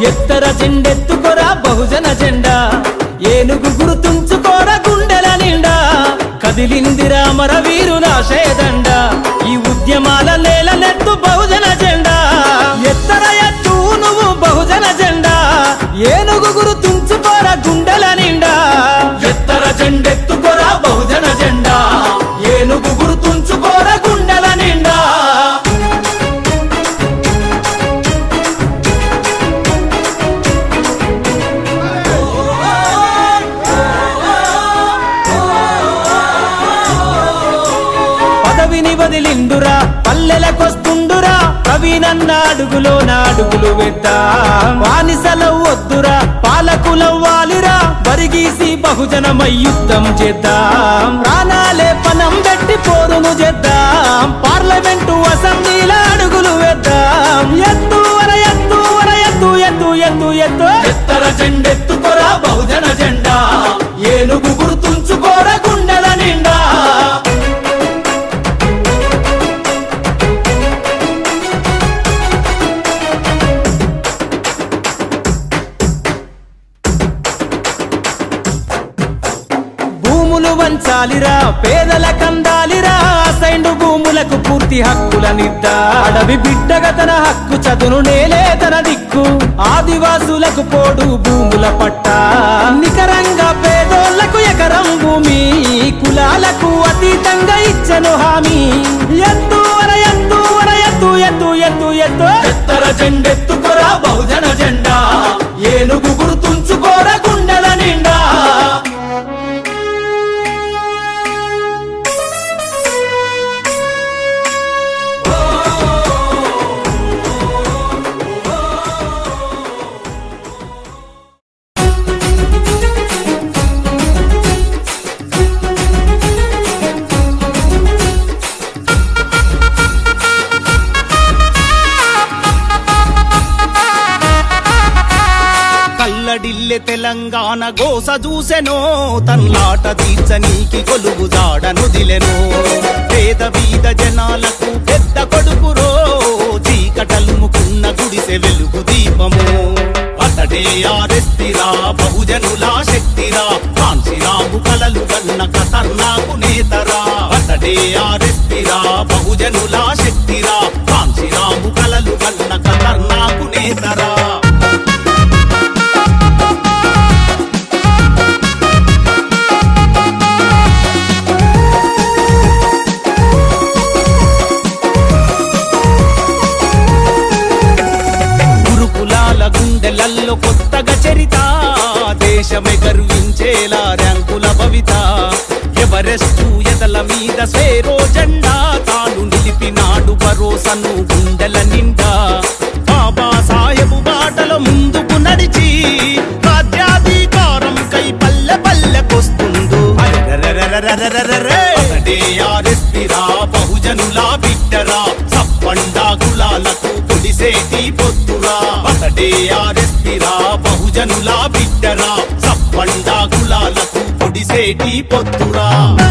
ఎత్తర జెండెత్తుకోరా బహుజన జెండా ఏనుగు గుర్తుంచుకోరా గుండెల నిండా కదిలిందిరా మర వీరుల ఆశయదండ ఈ ఉద్యమాల నేలనెత్తు బహుజన జెండా ఎత్తర ఎత్తు నువ్వు బహుజన జెండా ఏనుగు గుర్తుంచుకోరా గుండెల నిండా ఎత్తర జెండెత్తుకోరా బహుజన జెండా ఏనుగు గుర్తుంచుకోరా గుండెల నిండా పదవిని వదిలిండురా పల్లెలకొస్తుండురా కవినన్న అడుగులో నా అడుగులు వేద్దాం బానిసలవ్ వద్దురా పాలకులవ్వాలిరా బరిగీసి బహుజనమై యుద్ధం చేద్దాం ప్రాణాలే పనం పెట్టి పోరును చేద్దాం పార్లమెంటు అసెంబ్లీల అడుగులు వేద్దాం ఎత్తు వర ఎత్తు వర ఎత్తు ఎత్తు ఎత్తు ఎత్తు ఎత్తర జెండెత్తుకోరా బహుజన జెండా ఏనుగు గుర్తుంచుకోరా గుండెల నిండా భూములు వంచాలిరా పేదల కందాలిరా సైండు భూములకు పూర్తి హక్కులనిద్దా అడవి బిడ్డగ తన హక్కు చదును నేలే తన దిక్కు ఆదివాసులకు పోడు భూముల పట్ట నికరంగా పేదోళ్లకు ఎకరం భూమి కులాలకు అతీతంగా ఇచ్చను హామీ ఎత్తు వర ఎత్తు వర ఎత్తు ఎత్తు ఎత్తు ఎత్తు ఎత్తర జెండెత్తుకోరా బహుజన జెండా ఏనుగు గుర్తుంచుకోరా గుండెల నిండా కల్లడిల్లె తెలంగాణ గోస చూసెనో తన్లాట తీర్చనీకి కొలువు జాడనుదిలెనో పేద బీద జనాలకు పెద్ద కొడుకురో చీకటల్ముకున్న గుడిసె వెలుగు దీపము అతడే ఆరెస్తిరా బహుజనులా శక్తిరా కాంశీరాము కలలు గన్న ఖతర్నాకు నేతరా అతడే ఆరెస్తిరా బహుజనులా శక్తిరా కాంశీరాము కలలు గన్న ఖతర్నాకు నేతరా గురుకులాల గుండెలల్లో కొత్తగా చరిత దేశమే గర్వించేలా ర్యాంకుల భవిత ఎవరెస్టు ఎదల మీద స్వేరో జెండా తాను నిలిపినాడు భరోసను గుండెల నిండా బాబా సాహెబు బాటలో ముందుకు నడిచి రాజ్యాధికారం కై పల్లె పల్లెకొస్తుండు అరెరెరెరెరెరెరెరెరె. అతడే ఆరెస్తిరా బహుజనులా బిడ్డరా సప్పండా కులాలకు పొడిసేటి పొత్తురా అతడే ఆరెస్తిరా బహుజనులా బిడ్డరా సప్పండా కులాలకు పొడిసేటి పొత్తురా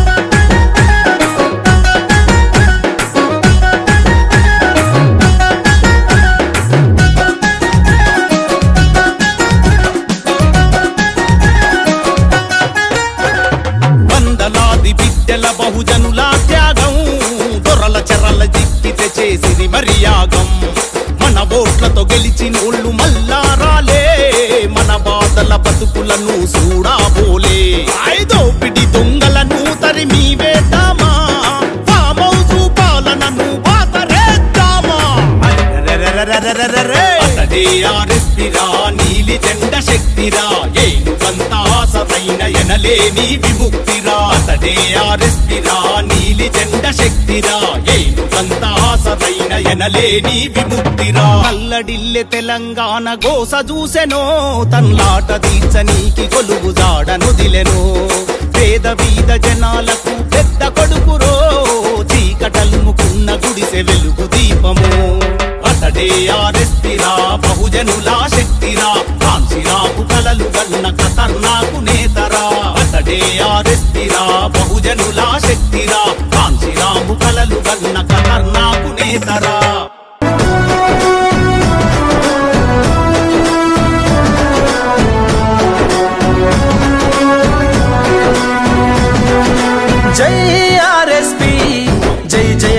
వందలాది బిడ్డల బహుజనుల త్యాగం దొరల చెరల దిక్కితే చేసిరి మరి యాగం మన ఓట్లతో గెలిచిన ఒళ్ళు మల్లారాలే మన బాధల బతుకులను చూడాబోలే ఐదో పిడి దొంగలను తరిమి వేద్దామా ఫామ్ హౌస్ పాలనను బాతరేద్దామా అరెరెరెరెరెరెరెరె. అతడే ఆరెస్తిరా నీలి జెండ శక్తిరా ఏనుగంత ఆసరైన ఎనలేని విముక్తిరా అతడే ఆరెస్తిరా నీలి జెండ శక్తిరా ఏనుగంత ఆసరైన ఎనలేని విముక్తిరా కల్లడిల్లె తెలంగాణ గోస చూసెనో తన్లాట తీర్చనీకి కొలువు జాడనుదిలెనో పేద బీద జనాలకు పెద్ద కొడుకురో చీకటల్ముకున్న గుడిసె వెలుగు దీపము అతడే ఆరెస్తిరా బహుజనులా శక్తిరా కాంశీరాకు కలలు గన్న ఖతర్నాకు నేతరా అతడే ఆరెస్తిరా బహుజనులా శక్తిరా కాంశీరాము కలలు గన్న ఖతర్నాకు నేతరా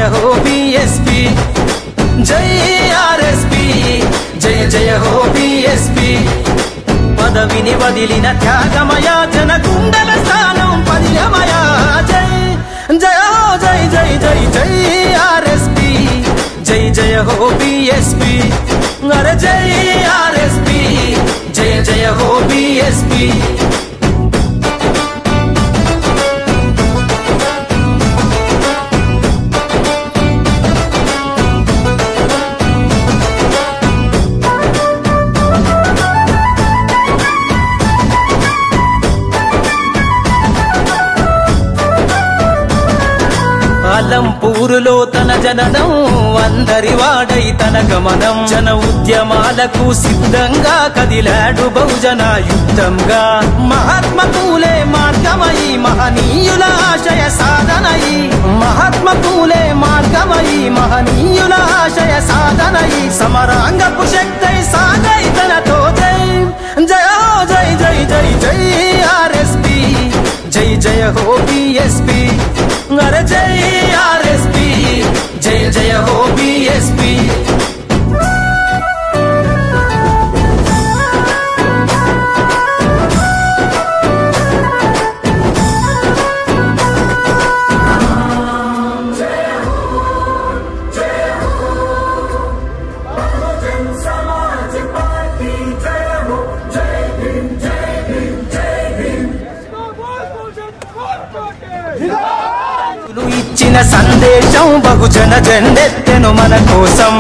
హో బిఎస్పి జై ఆర్ఎస్పి జయ జయ హో బిఎస్పి పదవిని వదిలిన త్యాగమయ జన గుండెల స్థానం పదిలమయ జై జయ హో జై జై జై జై ఆర్ఎస్పి జై జయ హో బిఎస్పి అరే జై ఆర్ఎస్పి జయ జయ హో బిఎస్పి అలంపూరులో తన జననం అందరి వాడై తన గమనం జన ఉద్యమాలకు సిద్ధంగా కదిలాడు బహుజన యుద్ధంగా మహాత్మ పూలే మార్గమై మహనీయుల ఆశయ సాధనై మహాత్మ పూలే మార్గమై మహనీయుల ఆశయ సాధనై సమరాంగపు శక్తై సాగై తనతో జై జయ హో జై జై జై జై ఆర్ఎస్పి జై జయ హో బిఎస్పి అరే జై ఆర్ఎస్పి జయ జయ హో బిఎస్పి ఇచ్చిన సందేశం బహుజన జెండెత్తెను మన కోసం